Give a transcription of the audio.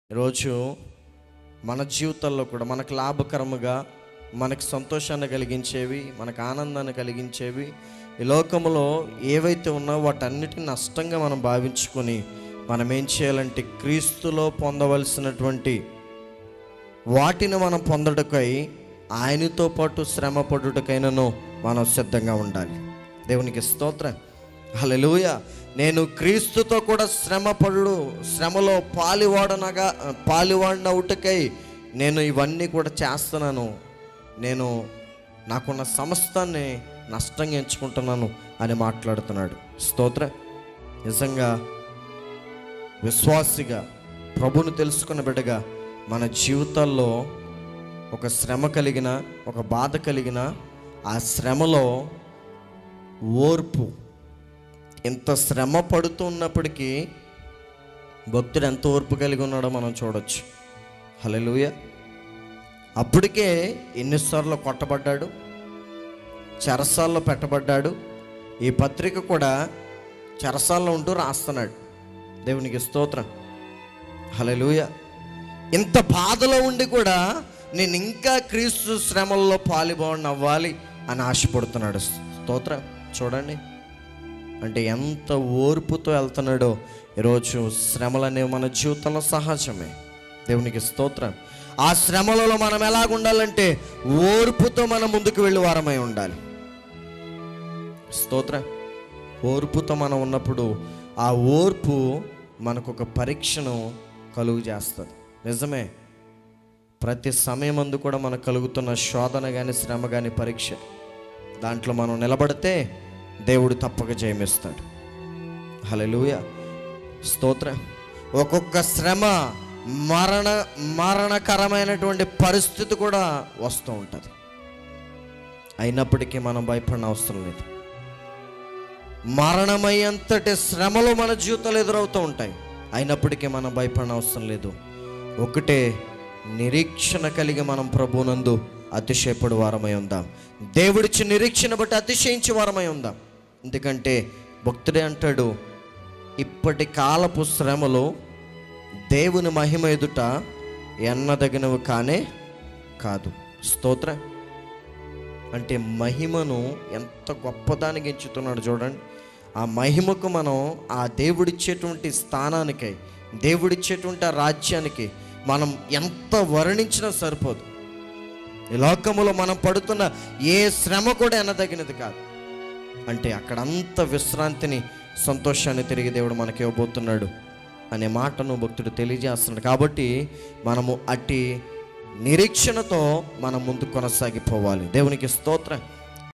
ఈరోజు మన జీవితాల్లో కూడా మనకు లాభకరముగా మనకు సంతోషాన్ని కలిగించేవి మనకు ఆనందాన్ని కలిగించేవి ఈ లోకంలో ఏవైతే ఉన్నావో వాటన్నిటిని నష్టంగా మనం భావించుకొని మనం ఏం చేయాలంటే క్రీస్తులో పొందవలసినటువంటి వాటిని మనం పొందటకై ఆయనతో పాటు శ్రమ పడుటకైనను మనం సిద్ధంగా ఉండాలి దేవునికి స్తోత్రం హల్లెలూయ నేను క్రీస్తుతో కూడా శ్రమ పడు శ్రమలో పాలివాడనగా పాలివాడినవుటకై నేను ఇవన్నీ కూడా చేస్తున్నాను నేను నాకున్న సమస్తాన్ని నష్టంగా ఎంచుకుంటున్నాను అని మాట్లాడుతున్నాడు స్తోత్రం నిజంగా విశ్వాసిగా ప్రభును తెలుసుకున్న బిడ్డగా మన జీవితాల్లో ఒక శ్రమ కలిగిన ఒక బాధ కలిగిన ఆ శ్రమలో ఓర్పు ఇంత శ్రమ పడుతున్నప్పటికీ భక్తుడు ఎంత ఓర్పు కలిగి ఉన్నాడో మనం చూడొచ్చు హల్లెలూయ అప్పటికే ఎన్నిసార్లు కొట్టబడ్డాడు చెరసాల్లో పెట్టబడ్డాడు ఈ పత్రిక కూడా చెరసాల్లో ఉంటూ రాస్తున్నాడు దేవునికి స్తోత్రం హల్లెలూయ ఇంత బాధలో ఉండి కూడా నేను ఇంకా క్రీస్తు శ్రమల్లో పాలిబాండ్ అవ్వాలి అని ఆశపడుతున్నాడు స్తోత్రం చూడండి అంటే ఎంత ఓర్పుతో వెళ్తున్నాడో ఈరోజు శ్రమలు అనేవి మన జీవితంలో సహజమే దేవునికి స్తోత్రం ఆ శ్రమలలో మనం ఎలాగ ఉండాలంటే ఓర్పుతో మనం ముందుకు వెళ్ళి వారమై ఉండాలి స్తోత్రం ఓర్పుతో మనం ఉన్నప్పుడు ఆ ఓర్పు మనకు ఒక పరీక్షను కలుగు చేస్తుంది నిజమే ప్రతి సమయం అందు కూడా మనకు కలుగుతున్న శోధన కానీ శ్రమ కానీ పరీక్ష దాంట్లో మనం నిలబడితే దేవుడు తప్పక జయమిస్తాడు హల్లెలూయ స్తోత్రం ఒక్కొక్క శ్రమ మరణ మరణకరమైనటువంటి పరిస్థితి కూడా వస్తూ ఉంటుంది అయినప్పటికీ మనం భయపడిన అవసరం లేదు మరణమయ్యేంతటి శ్రమలు మన జీవితాలు ఎదురవుతూ ఉంటాయి అయినప్పటికీ మనం భయపడిన అవసరం లేదు ఒకటే నిరీక్షణ కలిగి మనం ప్రభునందు అతిశయపడు వారమై ఉందాం దేవుడిచ్చి నిరీక్షణ బట్టి అతిశయించి వారమై ఉందాం ఎందుకంటే భక్తుడే అంటాడు ఇప్పటి కాలపు శ్రమలు దేవుని మహిమ ఎదుట ఎన్నదగినవి కానే కాదు స్తోత్రం అంటే మహిమను ఎంత గొప్పదానికి ఎంచుతున్నాడు చూడండి ఆ మహిమకు మనం ఆ దేవుడిచ్చేటువంటి స్థానానికై దేవుడిచ్చేటువంటి ఆ రాజ్యానికి మనం ఎంత వర్ణించినా సరిపోదు ఈ లోకములో మనం పడుతున్న ఏ శ్రమ కూడా ఎనదగినది కాదు అంటే అక్కడంత విశ్రాంతిని సంతోషాన్ని తిరిగి దేవుడు మనకి ఇవ్వబోతున్నాడు అనే మాటను భక్తుడు తెలియజేస్తున్నాడు కాబట్టి మనము అట్టి నిరీక్షణతో మనం ముందు కొనసాగిపోవాలి దేవునికి స్తోత్రం